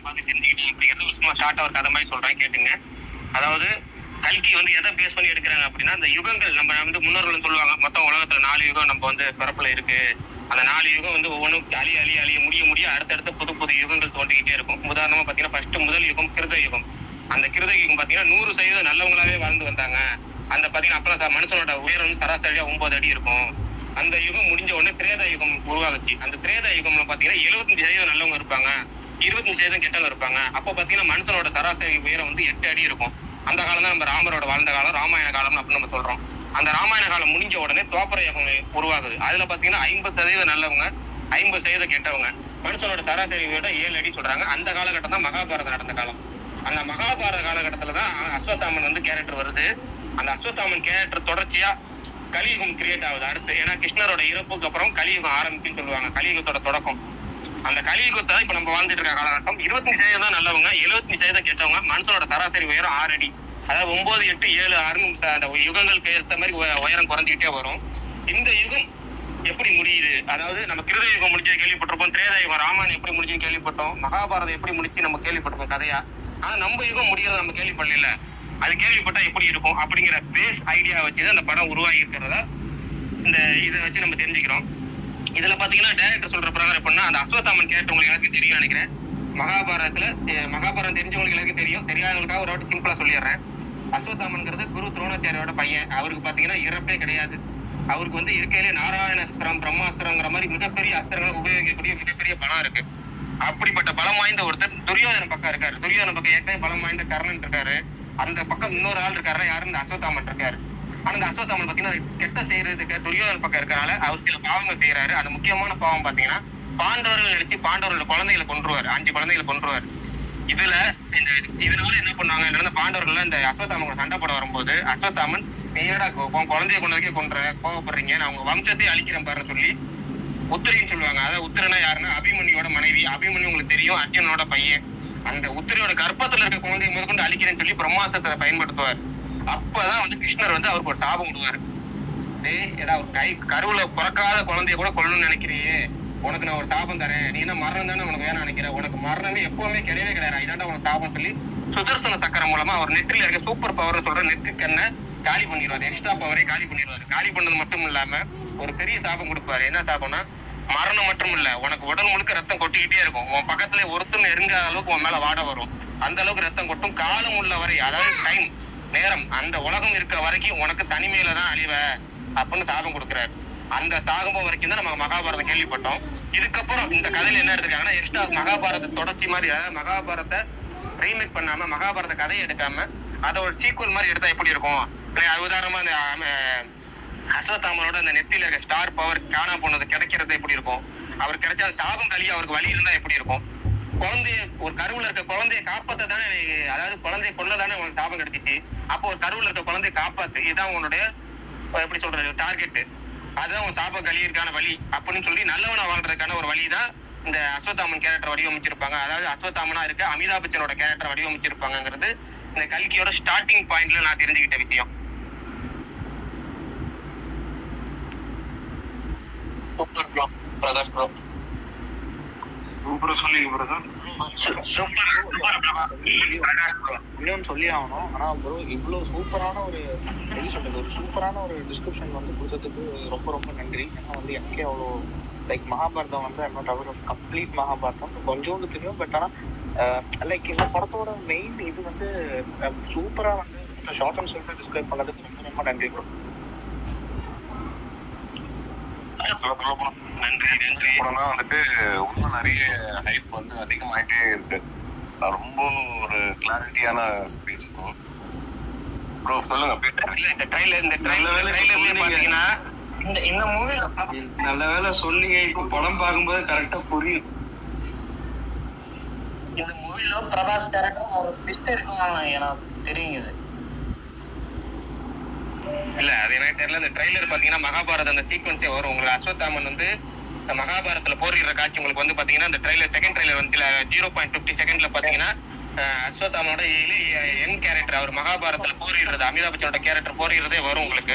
பார்த்து தெரிஞ்சுக்கிட்டேன் அப்படிங்கிறது ஒரு சும்மா ஷார்ட்டா ஒரு கதை மாதிரி சொல்றேன் கேட்டுங்க அதாவது கல்கி வந்து எதை பேஸ் பண்ணி எடுக்கிறாங்க அப்படின்னா இந்த யுகங்கள் நம்ம வந்து முன்னோர்கள் சொல்லுவாங்க மொத்தம் உலகத்துல நாலு யுகம் நம்ம வந்து பிறப்புல இருக்கு அந்த நாலு யுகம் வந்து ஒவ்வொன்றும் அழிய அழிய அழிய முடிய முடிய அடுத்தடுத்த புது புது யுகங்கள் தோண்டிக்கிட்டே இருக்கும் உதாரணமா பாத்தீங்கன்னா ஃபர்ஸ்ட் முதல் யுகம் கிருத யுகம் அந்த கிருத யுகம் பாத்தீங்கன்னா நூறு சதவீதம் நல்லவங்களாவே வாழ்ந்து வந்தாங்க அந்த பாத்தீங்கன்னா அப்பெல்லாம் ச- மனுஷனோட உயரம் வந்து சராசரியா ஒன்பது அடி இருக்கும் அந்த யுகம் முடிஞ்ச உடனே திரேதா யுகம் உருவாகுச்சு அந்த திரேதா யுகம்ல பாத்தீங்கன்னா எழுபத்தஞ்சு சதவீதம் நல்லவங்க இருப்பாங்க இருபத்தஞ்சு சதவீதம் கெட்டவங்க இருப்பாங்க அப்போ பாத்தீங்கன்னா மனுஷனோட சராசரி உயரம் வந்து எட்டு அடி இருக்கும் அந்த காலம் தான் நம்ம ராமரோட வாழ்ந்த காலம் ராமாயண காலம் அப்படின்னு நம்ம சொல்றோம் அந்த ராமாயண காலம் முடிஞ்ச உடனே துவாபர யுகம் உருவாகுது அதுல பாத்தீங்கன்னா ஐம்பது சதவீதம் நல்லவங்க ஐம்பது சதவீதம் கெட்டவங்க மனுஷனோட சராசரி விட ஏழு அடி சொல்றாங்க அந்த காலகட்டம் தான் மகாபாரதம் நடந்த காலம் அந்த மகாபாரத காலகட்டத்துல தான் அஸ்வத்தாமன் வந்து கேரக்டர் வருது அந்த அஸ்வத்தாமன் கேரக்டர் தொடர்ச்சியா கலியுகம் கிரியேட் ஆகுது அடுத்து ஏன்னா கிருஷ்ணரோட இறப்புக்கு அப்புறம் கலியுகம் ஆரம்பிக்குன்னு சொல்லுவாங்க கலியுகத்தோட தொடக்கம் அந்த கலியுகத்தை இப்ப நம்ம வாழ்ந்துட்டு இருக்க காலகட்டம் இருபத்தஞ்சு சதவீதம் தான் நல்லவங்க எழுபத்தஞ்சு சதவீதம் கெட்டவங்க மனுஷனோட சராசரி உயரம் ஆறு அடி அதாவது ஒன்பது எட்டு ஏழு ஆறுன்னு ச- அந்த யுகங்களுக்கு ஏற்ற மாதிரி உய- உயரம் குறைஞ்சிக்கிட்டே வரும் இந்த யுகம் எப்படி முடியுது அதாவது நம்ம கிருத யுகம் முடிஞ்சது கேள்விப்பட்டிருப்போம் திரேதா யுகம் ராமாயணம் எப்படி முடிஞ்சுன்னு கேள்விப்பட்டோம் மகாபாரதம் எப்படி முடிச்சு நம்ம கேள்விப்பட்டிருப்போம் கதையா ஆனா நம்ம யுகம் முடியறத நம்ம கேள்விப்படல அது கேள்விப்பட்டா எப்படி இருக்கும் அப்படிங்கிற பேஸ் ஐடியா வச்சு அந்த படம் உருவாகி இருக்கிறதா இந்த இதை வச்சு நம்ம தெரிஞ்சுக்கிறோம் இதுல பாத்தீங்கன்னா டைரக்டர் சொல்ற பிரகாரம் எப்படின்னா அந்த அஸ்வத்தாமன் கேரக்டர் உங்களுக்கு எல்லாருக்கும் தெரியும் நினைக்கிறேன் மகாபாரதத்துல அஹ், மகாபாரதம் தெரிஞ்சவங்களுக்கு எல்லாருக்கும் தெரியும் தெரியாதவங்களுக்காக ஒரு வாட்டி சிம்பிளா சொல்லிடுறேன் அஸ்வத்தாமன்ங்கிறது குரு துரோணாச்சாரியோட பையன் அவருக்கு பாத்தீங்கன்னா இறப்பே கிடையாது அவருக்கு வந்து இருக்கையிலே நாராயணஸ்திரம் பிரம்மாஸ்திரங்கிற மாதிரி மிகப்பெரிய அஸ்திரங்களை உபயோகிக்கக்கூடிய மிகப்பெரிய பலம் இருக்கு அப்படிப்பட்ட பலம் வாய்ந்த ஒருத்தர் துரியோதன பக்கம் இருக்காரு துரியோதன பக்கம் ஏற்கனவே பலம் வாய்ந்த கர்ணன் இருக்காரு அந்த பக்கம் இன்னொரு ஆள் இருக்காரு யாரு இந்த அஸ்வத்தாமன் இருக்காரு ஆனா இந்த அஸ்வத்தாமன் பாத்தீங்கன்னா கெட்ட செய்யறதுக்கு துரியோதன பக்கம் இருக்கனால அவர் சில பாவங்கள் செய்யறாரு அந்த முக்கியமான பாவம் பாத்தீங்கன்னா பாண்டவர்கள் நினைச்சு பாண்டவர்களோட குழந்தைகளை கொன்றுவாரு அஞ்சு குழந்தைகளை கொன்றுவாரு இதுல இந்த இதனால என்ன பண்ணாங்க இல்லைன்னா பாண்டவர்கள் இந்த அஸ்வத்தாமன் கூட சண்டை போட வரும்போது அஸ்வத்தாமன் நீ என்னடா கொ- உன் குழந்தைய கொண்டதுக்கே கொன்ற கோவப்படுறீங்க நான் உங்க வம்சத்தை அழிக்கிறேன் பாருன்னு சொல்லி உத்திரின்னு சொல்லுவாங்க அதாவது உத்திரனா யாருன்னா அபிமன்யோட மனைவி அபிமன்யு உங்களுக்கு தெரியும் அர்ஜுனோட பையன் அந்த உத்திரையோட கர்ப்பத்துல இருக்க குழந்தைய முதற்கொண்டு அழிக்கிறேன்னு சொல்லி பிரம்மாசத்தை பயன்படுத்துவார் அப்பதான் வந்து கிருஷ்ணர் வந்து அவருக்கு ஒரு சாபம் விடுவாரு டேய் ஏடா ஒரு கை கருவுல பிறக்காத குழந்தைய கூட கொல்லணும்னு நினைக்கிறியே உனக்கு நான் ஒரு சாபம் தரேன் நீ என்ன மரணம் தானே உனக்கு வேணும் நினைக்கிற உனக்கு மரணமே எப்பவுமே கிடையவே கிடையாது இதாண்டா உனக்கு சாபம் சொல்லி சுதர்சன சக்கரம் மூலமா அவர் நெற்றில இருக்க சூப்பர் பவர் சொல்ற நெற்றி கண்ணை காலி பண்ணிடுவாரு எக்ஸ்ட்ரா பவரே காலி பண்ணிடுவாரு காலி பண்ணது மட்டும் இல்லாம ஒரு பெரிய சாபம் கொடுப்பாரு என்ன சாபம்னா மரணம் மட்டும் இல்ல உனக்கு உடல் முழுக்க ரத்தம் கொட்டிக்கிட்டே இருக்கும் உன் பக்கத்துல ஒருத்தன் நெருங்காத அளவுக்கு உன் மேல வாட வரும் அந்த அளவுக்கு ரத்தம் கொட்டும் காலம் உள்ள வரை அதாவது டைம் நேரம் அந்த உலகம் இருக்க வரைக்கும் உனக்கு தனிமையில தான் அழிவ அப்படின்னு சாபம் கொடுக்குறாரு அந்த சாகம்பம் வரைக்கும் தான் நம்ம மகாபாரதம் கேள்விப்பட்டோம் இதுக்கப்புறம் இந்த கதையில என்ன எடுத்திருக்காங்கன்னா எக்ஸ்ட்ரா மகாபாரத தொடர்ச்சி மாதிரி அதாவது மகாபாரத ரீமேக் பண்ணாம மகாபாரத கதையை எடுக்காம அதை ஒரு சீக்குவல் மாதிரி எடுத்தா எப்படி இருக்கும் இல்ல, அது உதாரணமா அந்த ஆம- அஸ்வத்தாமனோட அந்த நெத்தியில இருக்க ஸ்டார் பவர் காணா போனது கிடைக்கிறது எப்படி இருக்கும் அவர் கிடைச்ச அந்த சாபம் கழிய அவருக்கு வழி இருந்தா எப்படி இருக்கும் குழந்தைய ஒரு கருவுல இருக்க குழந்தைய காப்பாத்த தானே நீ- அதாவது குழந்தைய கொல்ல தானே உனக்கு சாபம் கிடைச்சிச்சு அப்போ ஒரு கருவுல இருக்க குழந்தைய காப்பாத்து இதுதான் உன்னுடைய அஹ் எப்படி சொல்றது டார்கெட் அதுதான் உன் சாப கழியிற்கான வழி அப்படின்னு சொல்லி நல்லவனா வாழ்றதுக்கான ஒரு வழி தான் இந்த அஸ்வத்தாமன் கேரக்டர் வடிவமைச்சிருப்பாங்க அதாவது அஸ்வத்தாமனா இருக்க அமிதாப் பச்சனோட கேரக்டர் வடிவமைச்சிருப்பாங்கிறது இந்த கல்கியோட ஸ்டார்டிங் பாயிண்ட்ல நான் தெரிஞ்சுக்கிட்ட விஷயம் சூப்பர் ப்ரோ பிரகாஷ் ப்ரோ சூப்பரா சொன்னீங்க பிரதர் சூப்பர் சூப்பர் இன்னொன்னு சொல்லி ஆகணும் ஆனா ப்ரோ இவ்வளவு சூப்பரான ஒரு எப்படி சொல்றது ஒரு சூப்பரான ஒரு டிஸ்கிரிப்ஷன் வந்து கொடுத்ததுக்கு ரொம்ப ரொம்ப நன்றி ஏன்னா வந்து எனக்கே அவ்வளோ லைக் மகாபாரதம் வந்து I'm not aware of complete Mahabharatam கொஞ்சோண்டு தெரியும் பட் ஆனா லைக் இந்த படத்தோட மெயின் இது வந்து சூப்பரா வந்து ஷார்ட் அண்ட் ஸ்வீட்டா டிஸ்கிரைப் பண்ணதுக்கு ரொம்ப ரொம்ப நன்றி ப்ரோ நன்றி நன்றி படம்னா வந்துட்டு இன்னும் நிறைய ஹைப் வந்து அதிகமாயிட்டே இருக்கு அது ரொம்ப ஒரு கிளாரிட்டியான ஸ்பீச் ப்ரோ சொல்லுங்க பீட்டர் இல்ல இந்த ட்ரைலர் இந்த ட்ரைலர் ட்ரைலர்லயே பாத்தீங்கன்னா இந்த இந்த மூவில நல்ல வேலை சொன்னீங்க இப்போ படம் பார்க்கும்போது கரெக்டா புரியும் இந்த மூவில பிரபாஸ் கேரக்டர் ஒரு ட்விஸ்ட் இருக்கும் எனக்கு தெரியுது இல்ல அது எனக்கு தெரியல இந்த ட்ரைலர் பாத்தீங்கன்னா மகாபாரத அந்த சீக்வன்ஸே வரும் உங்களுக்கு அஸ்வத்தாமன் வந்து இந்த மகாபாரதத்துல போரிடுற காட்சி உங்களுக்கு வந்து பாத்தீங்கன்னா இந்த ட்ரைலர் செகண்ட் ட்ரைலர் வந்து ஜீரோ பாயிண்ட் பிப்டி செகண்ட்ல பாத்தீங்கன்னா அஹ், அஸ்வத்தாமனோட யங் கேரக்டர் அவர் மகாபாரதத்துல போரிடுறது அமிதாப் பச்சனோட கேரக்டர் போரிடுறதே வரும் உங்களுக்கு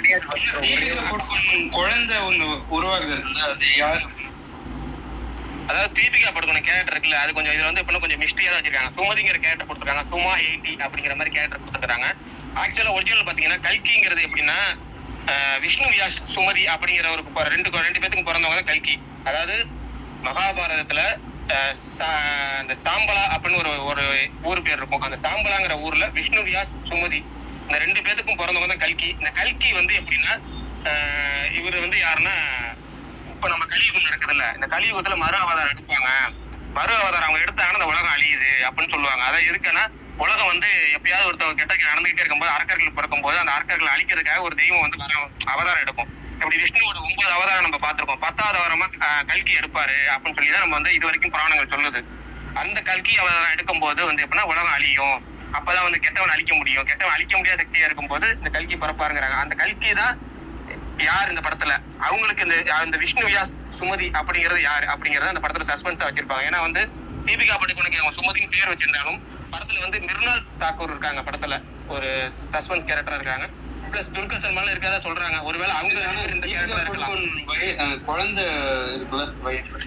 ஒரே ஒரு குழந்தை ஒண்ணு உருவாகுது அது யாரு அதாவது தீபிகா படுக்கோன கேரக்டர் இருக்குல்ல அது கொஞ்சம் இதுல வந்து இன்னும் கொஞ்சம் மிஸ்ட்ரியா தான் வச்சிருக்காங்க சுமதிங்கிற கேரக்டர் கொடுத்துருக்காங்க சுமா எயிட்டி அப்படிங்கிற மாதிரி கேரக்டர் கொடுத்துருக்காங்க ஆக்சுவலா ஒரிஜினல் பாத்தீங்கன்னா கல்கிங்கிறது எப்படின்னா ஆஹ் விஷ்ணு வியாஸ் சுமதி அப்படிங்கிற ஒரு ப- ரெண்டு ரெண்டு பேத்துக்கும் பிறந்தவங்க தான் கல்கி அதாவது மகாபாரதத்துல ஆஹ் சா- இந்த சாம்பலா அப்படின்னு ஒரு ஒரு ஊர் பேர் இருக்கும் அந்த சாம்பலாங்கிற ஊர்ல விஷ்ணு வியாஸ் சுமதி இந்த ரெண்டு பேத்துக்கும் பிறந்தவங்க தான் கல்கி இந்த கல்கி வந்து எப்படின்னா ஆஹ் இவர் வந்து யாருன்னா இப்ப நம்ம கலியுகம் நடக்குதுல்ல இந்த கலியுகத்துல மறு அவதாரம் எடுப்பாங்க மறு அவதாரம் அவங்க எடுத்தாங்கன்னா இந்த உலகம் அழியுது அப்படின்னு சொல்லுவாங்க அதான் எதுக்குன்னா உலகம் வந்து எப்பயாவது ஒருத்தவங்க கெட்ட நடந்துகிட்டே இருக்கும்போது அரக்கர்கள் பிறக்கும்போது அந்த அரக்கர்களை அழிக்கிறதுக்காக ஒரு தெய்வம் வந்து வர- அவதாரம் எடுக்கும் இப்படி விஷ்ணுவோட ஒன்பது அவதாரம் நம்ம பார்த்திருக்கோம் பத்தாவது அவதாரமா ஆஹ், கல்கி எடுப்பாரு அப்படின்னு சொல்லி தான் நம்ம வந்து இது வரைக்கும் புராணங்கள் சொல்லுது அந்த கல்கி அவதாரம் எடுக்கும்போது வந்து எப்படின்னா உலகம் அழியும் அப்பதான் வந்து கெட்டவன் அழிக்க முடியும் கெட்டவன் அழிக்க முடியாத சக்தியா இருக்கும்போது இந்த கல்கி பிறப்பாருங்கிறாங்க அந்த கல்கி தான் யார் இந்த படத்துல அவங்களுக்கு இந்த இந்த விஷ்ணு வியாஸ் சுமதி அப்படிங்கிறது யாரு அப்படிங்கறத அந்த படத்துல சஸ்பென்ஸா வச்சிருப்பாங்க ஏன்னா வந்து தீபிகா படுகோனுக்கு அவங்க சுமதின்னு பேர் வச்சிருந்தாலும் படத்துல வந்து மிர்னால் தாக்கூர் இருக்காங்க படத்துல ஒரு சஸ்பென்ஸ் கேரக்டரா இருக்காங்க பிளஸ் துர்கா சல்மான் இருக்காதா சொல்றாங்க ஒருவேளை அவங்க ரெண்டு பேரும் இந்த கேரக்டரா இருக்கலாம் வய- அஹ் குழந்தை இருக்குல்ல வயிறு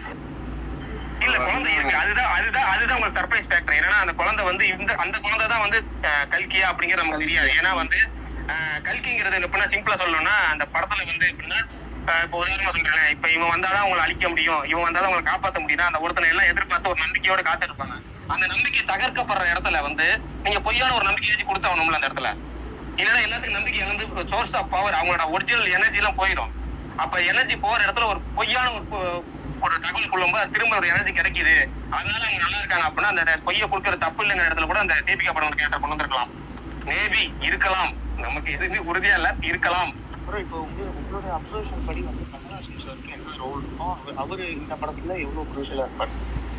இல்ல குழந்தை இருக்கு அதுதான் அதுதான் அதுதான் உங்களுக்கு சர்ப்ரைஸ் ஃபேக்டர் ஏன்னா அந்த குழந்தை வந்து இந்த அந்த குழந்தை தான் வந்து அஹ், கல்கியா அப்படிங்கிறது நமக்கு தெரியாது ஏன்னா வந்து அஹ், கல்கிங்கிறது எப்படின்னா சிம்பிளா சொல்லணும்னா அந்த படத்துல வந்து எப்படின்னா அஹ், இப்போ உதாரணமா சொல்றேன் இப்ப இவன் வந்தாதான் உங்களை அழிக்க முடியும் இவன் வந்தாதான் உங்களை காப்பாத்த முடியும் அந்த ஒருத்தனை எல்லாம் எதிர்பார்த்து ஒரு நம்பிக்கையோட காத்திருப்பாங்க அந்த நம்பிக்கை தகர்க்கப்படுற இடத்துல வந்து நீங்க பொய்யான ஒரு நம்பிக்கையாச்சும் கொடுத்தாகணும்ல அந்த இடத்துல இல்லைன்னா எல்லாத்துக்கும் நம்பிக்கை வந்து சோர்ஸ் ஆஃப் பவர் அவங்களோட ஒரிஜினல் எனர்ஜி எல்லாம் போயிடும் அப்ப எனர்ஜி போற இடத்துல ஒரு பொய்யான ஒரு பொ- ஒரு தகவல் கொள்ளும்போது அது திரும்ப ஒரு எனர்ஜி கிடைக்குது அதனால அவங்க நல்லா இருக்காங்க அப்படின்னா அந்த பொய்யை கொடுக்கற தப்பு இல்லைங்கிற இடத்துல கூட அந்த தீபிகா படம் ஒரு கேரக்டர் கொண்டு வந்திருக்கலாம் மேபி இருக்கலாம் நமக்கு எதுவுமே உறுதியா இல்ல இருக்கலாம் அப்புறம் இப்போ உங்க உங்களோட அப்சர்வேஷன் படி வந்து கமல்ஹாசன் சாருக்கு என்ன ரோல் இருக்கும் அவர் அவரு இந்த படத்துல எவ்வளவு குரூஷியலா இருப்பார்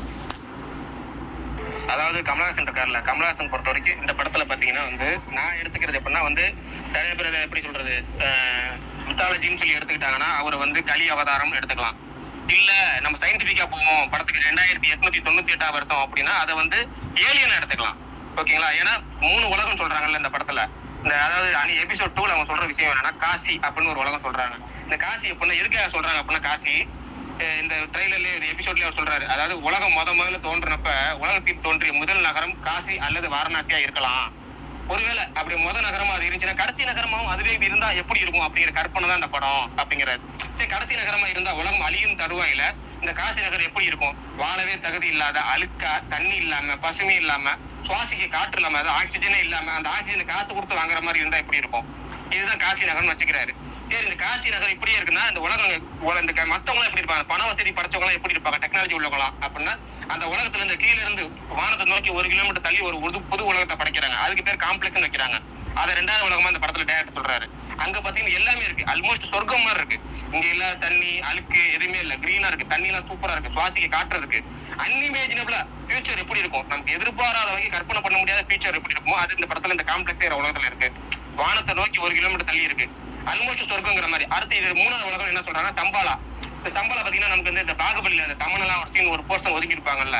அதாவது கமலஹாசன் இருக்கார்ல கமலஹாசன் பொறுத்த வரைக்கும் இந்த படத்துல பாத்தீங்கன்னா வந்து நான் எடுத்துக்கிறது எப்படின்னா வந்து நிறைய பேர் அதை எப்படி சொல்றது மித்தாலஜின்னு சொல்லி எடுத்துக்கிட்டாங்கன்னா அவர் வந்து கலி அவதாரம் எடுத்துக்கலாம் இல்ல நம்ம சயின்டிபிக்கா போவோம் படத்துக்கு ரெண்டாயிரத்தி எட்நூத்தி தொண்ணூத்தி எட்டாம் வருஷம் அப்படின்னா அதை வந்து ஏலியன் எடுத்துக்கலாம் ஓகேங்களா ஏன்னா மூணு உலகம் சொல்றாங்கல்ல இந்த படத்துல இந்த அதாவது அனி எபிசோட் டூல அவங்க சொல்ற விஷயம் என்னன்னா காசி அப்படின்னு ஒரு உலகம் சொல்றாங்க இந்த காசி அப்படின்னா எதுக்காக சொல்றாங்க அப்படின்னா காசி அஹ் இந்த ட்ரெய்லர்ல இந்த எபிசோட்லயே அவர் சொல்றாரு அதாவது உலகம் முத முதல்ல தோன்றினப்ப உலகத்தில் தோன்றிய முதல் நகரம் காசி அல்லது வாரணாசியா இருக்கலாம் ஒருவேளை அப்படி முத நகரமா அது இருந்துச்சுன்னா கடைசி நகரமாவும் அதுவே இருந்தா எப்படி இருக்கும் அப்படிங்கிற கற்பனை தான் இந்த படம் அப்படிங்கிறது சரி கடைசி நகரமா இருந்தா உலகம் அழியும் தருவாயில இந்த காசி நகரம் எப்படி இருக்கும் வாழவே தகுதி இல்லாத அழுக்கா தண்ணி இல்லாம பசுமை இல்லாம சுவாசிக்க காற்று இல்லாம அது ஆக்சிஜனே இல்லாம அந்த ஆக்சிஜன் காசு கொடுத்து வாங்குற மாதிரி இருந்தா எப்படி இருக்கும் இதுதான் காசி நகரம்னு வச்சுக்கிறாரு சரி இந்த காசி நகரம் இப்படியே இருக்குன்னா இந்த உலகம் உல- இந்த க- மத்தவங்க எப்படி இருப்பாங்க பண வசதி படைச்சவங்க எப்படி இருப்பாங்க டெக்னாலஜி உள்ளவங்களாம் அப்படின்னா அந்த உலகத்துல இருந்து கீழ இருந்து வானத்தை நோக்கி ஒரு கிலோமீட்டர் தள்ளி ஒரு புது புது உலகத்தை படைக்கிறாங்க அதுக்கு பேர் காம்ப்ளெக்ஸ் வைக்கிறாங்க அதை ரெண்டாவது உலகமா இந்த படத்துல டேரக்டர் சொல்றாரு அங்க பாத்தீங்கன்னா எல்லாமே இருக்கு ஆல்மோஸ்ட் சொர்க்கம் மாதிரி இருக்கு இங்க இல்ல தண்ணி அழுக்கு எதுவுமே இல்ல கிரீனா இருக்கு தண்ணி எல்லாம் சூப்பரா இருக்கு சுவாசிக்க காற்று இருக்கு அன்இமேஜினபிளா ஃபியூச்சர் எப்படி இருக்கும் நமக்கு எதிர்பாராத வகை கற்பனை பண்ண முடியாத ஃபியூச்சர் எப்படி இருக்குமோ அது இந்த படத்துல இந்த காம்ப்ளெக்ஸ் உலகத்துல இருக்கு வானத்தை நோக்கி ஒரு கிலோமீட்டர் தள்ளி இருக்கு ஆல்மோஸ்ட் சொர்க்கங்கிற மாதிரி அடுத்து இது மூணாவது உலகம் என்ன சொல்றாங்கன்னா சம்பாலா இந்த சம்பாலா பாத்தீங்கன்னா நமக்கு வந்து இந்த பாகுபலியில அந்த தமனெல்லாம் ஒரு சீன் ஒரு போர்ஷன் ஒதுக்கி இருப்பாங்கல்ல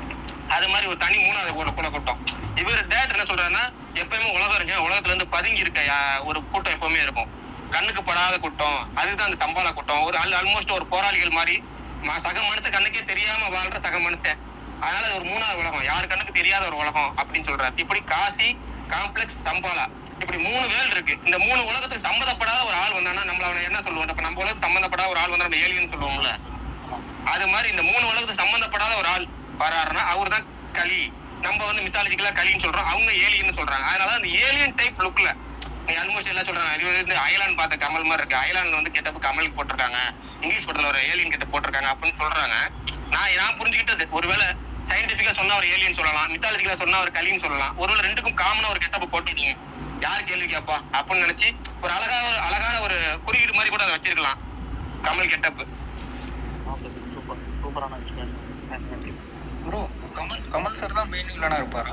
அது மாதிரி ஒரு தனி மூணாவது கூட கூட கூட்டம் இவர் டேட் என்ன சொல்றாருன்னா எப்பயுமே உலகம் இருக்கு உலகத்துல இருந்து பதுங்கி இருக்க யா- ஒரு கூட்டம் எப்பவுமே இருக்கும் கண்ணுக்கு படாத கூட்டம் அதுதான் அந்த சம்பாலா கூட்டம் ஒரு ஆல்மோஸ்ட் ஒரு போராளிகள் மாதிரி ம- சக மனுஷன் கண்ணுக்கே தெரியாம வாழ்ற சக மனுஷன் அதனால அது ஒரு மூணாவது உலகம் யாரு கண்ணுக்கு தெரியாத ஒரு உலகம் அப்படின்னு சொல்றாரு இப்படி காசி காம்ப்ளெக்ஸ் சம்பாலா இப்படி மூணு வேல் இருக்கு இந்த மூணு உலகத்துக்கு சம்மந்தப்படாத ஒரு ஆள் வந்தானா நம்மள அவனை என்ன சொல்லுவோம் இப்ப நம்ம உலகத்துக்கு சம்மந்தப்படாத ஒரு ஆள் வந்தா நம்ம ஏலியன் சொல்லுவோம்ல அது மாதிரி இந்த மூணு உலகத்துக்கு சம்பந்தப்படாத ஒரு ஆள் வராருன்னா அவர் தான் களி நம்ம வந்து மித்தாலஜிக்கலா களின்னு சொல்றோம் அவங்க ஏலியன் சொல்றாங்க அதனால அந்த ஏலியன் டைப் லுக்ல நீ ஆல்மோஸ்ட் எல்லாம் சொல்றாங்க இது வந்து அயலான் பார்த்த கமல் மாதிரி இருக்கு அயலான் வந்து கெட்டப்பு கமலுக்கு போட்டிருக்காங்க இங்கிலீஷ் படத்துல ஒரு ஏலியன் கிட்ட போட்டிருக்காங்க அப்படின்னு சொல்றாங்க நான் நான் புரிஞ்சுக்கிட்டது ஒருவேளை சயின்டிபிக்கா சொன்னா ஒரு ஏலியன் சொல்லலாம் மித்தாலஜிக்கலா சொன்னா ஒரு களின்னு சொல்லலாம் ஒருவேளை ரெண்டுக்கும் காமனா ஒரு கெட்டப்பு போட்டுடுங்க யார் கேள்வி கேப்பா அப்படின்னு நினைச்சு ஒரு அழகா அழகான ஒரு குறியீடு மாதிரி கூட அதை வச்சிருக்கலாம் கமல் கெட்டப்பு சூப்பர் சூப்பரான explain bro Kamal Kamal sir தான் மெயின் வில்லனா இருப்பாரா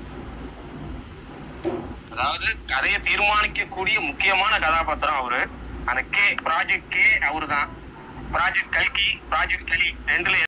அதாவது கதையை தீர்மானிக்கக்கூடிய முக்கியமான கதாபாத்திரம் அவரு அந்த கே ப்ராஜெக்ட் கே அவரு தான் ப்ராஜெக்ட் கல்கி ப்ராஜெக்ட் கலி ரெண்டுல